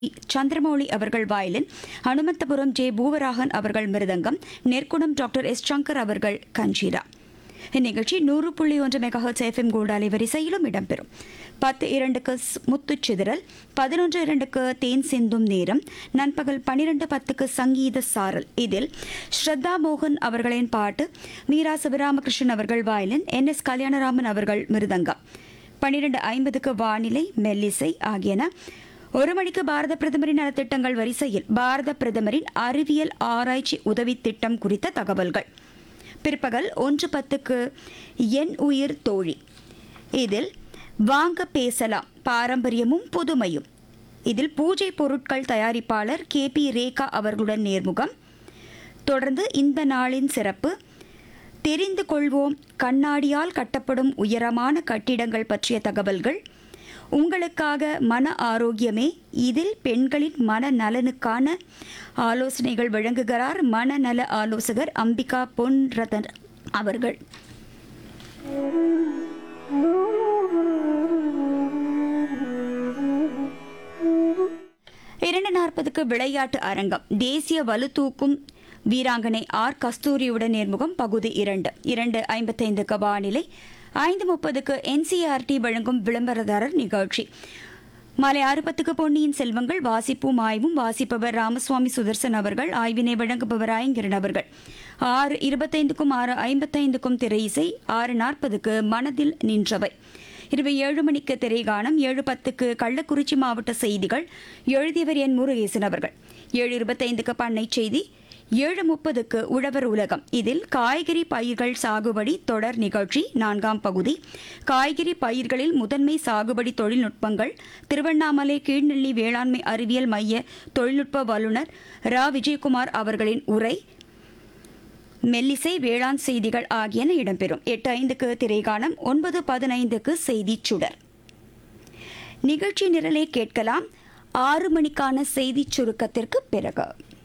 சந்திரமௌலி அவர்கள் violin Anumanthapuram J Poovaragan அவர்கள் mridangam Nerkunam doctor S Shankar அவர்கள் கஞ்சீரா இந்நிகழ்ச்சி நூறு புள்ளி ஒன்று மெகாஹர்ட்ஸ் எஃப்எம் கோல்டு அலைவரிசையிலும் இடம்பெறும் பத்து இரண்டுக்கு ஸ்- முத்துச் சிதறல் பதினொன்று இரண்டுக்கு தேன் சிந்தும் நேரம் நண்பகல் பனிரெண்டு பத்துக்கு சங்கீத சாரல் இதில் ஸ்ரத்தா மோகன் அவர்களின் பாட்டு மீரா சிவராமகிருஷ்ணன் அவர்கள் வயலின் என் எஸ் கல்யாணராமன் அவர்கள் மிருதங்கம் பனிரெண்டு ஐம்பதுக்கு வானிலை மெல்லிசை ஆகியன ஒரு மணிக்கு பாரத பிரதமரின் நலத்திட்டங்கள் வரிசையில் பாரத பிரதமரின் அறிவியல் ஆராய்ச்சி உதவி திட்டம் குறித்த தகவல்கள் பிற்பகல் ஒன்று பத்துக்கு என் உயிர் தோழி இதில் வாங்க பேசலாம் பாரம்பரியமும் புதுமையும் இதில் பூஜை பொருட்கள் தயாரிப்பாளர் கே பி ரேகா அவர்களுடன் நேர்முகம் தொடர்ந்து இந்த நாளின் சிறப்பு தெரிந்து கொள்வோம் கண்ணாடியால் கட்டப்படும் உயரமான கட்டிடங்கள் பற்றிய தகவல்கள் உங்களுக்காக மன ஆரோக்கியமே இதில் பெண்களின் மன நலனுக்கான ஆலோசனைகள் வழங்குகிறார் மனநல ஆலோசகர் அம்பிகா பொன் ரதன் அவர்கள் இரண்டு நாற்பதுக்கு விளையாட்டு அரங்கம் தேசிய வலுதூக்கும் வீராங்கனை ஆர் கஸ்தூரியுடன் நேர்முகம் பகுதி இரண்டு இரண்டு ஐம்பத்தைந்துக்கு வானிலை ஐந்து முப்பதுக்கு என்சிஆர்டி வழங்கும் விளம்பரதாரர் நிகழ்ச்சி மாலை ஆறு பத்துக்கு பொன்னியின் செல்வங்கள் வாசிப்பும் ஆய்வும் வாசிப்பவர் ராமசுவாமி சுதர்சன் அவர்கள் ஆய்வினை வழங்குபவர் ஐங்கரன் அவர்கள் ஆறு இருபத்தைந்துக்கும் ஆறு ஐம்பத்தைந்துக்கும் திரை இசை ஆறு நாற்பதுக்கு மனதில் நின்றவை இரவு ஏழு மணிக்கு திரைகானம் ஏழு பத்துக்கு கள்ளக்குறிச்சி மாவட்ட செய்திகள் எழுதியவர் என் முருகேசன் அவர்கள் ஏழு இருபத்தைந்துக்கு பண்ணை செய்தி ஏழு முப்பதுக்கு உழவர் உலகம் இதில் காய்கறி பயிர்கள் சாகுபடி தொடர் நிகழ்ச்சி நான்காம் பகுதி காய்கறி பயிர்களில் முதன்மை சாகுபடி தொழில்நுட்பங்கள் திருவண்ணாமலை கீழ்நெல்லி வேளாண்மை அறிவியல் மைய தொழில்நுட்ப வல்லுநர் ரா விஜயகுமார் அவர்களின் உரை மெல்லிசை வேளாண் செய்திகள் ஆகியன இடம்பெறும் எட்டு ஐந்துக்கு திரைகாணம் ஒன்பது பதினைந்துக்கு செய்திச் சுடர் நிகழ்ச்சி நிரலை கேட்கலாம் ஆறு மணிக்கான செய்திச் சுருக்கத்திற்கு பிறகு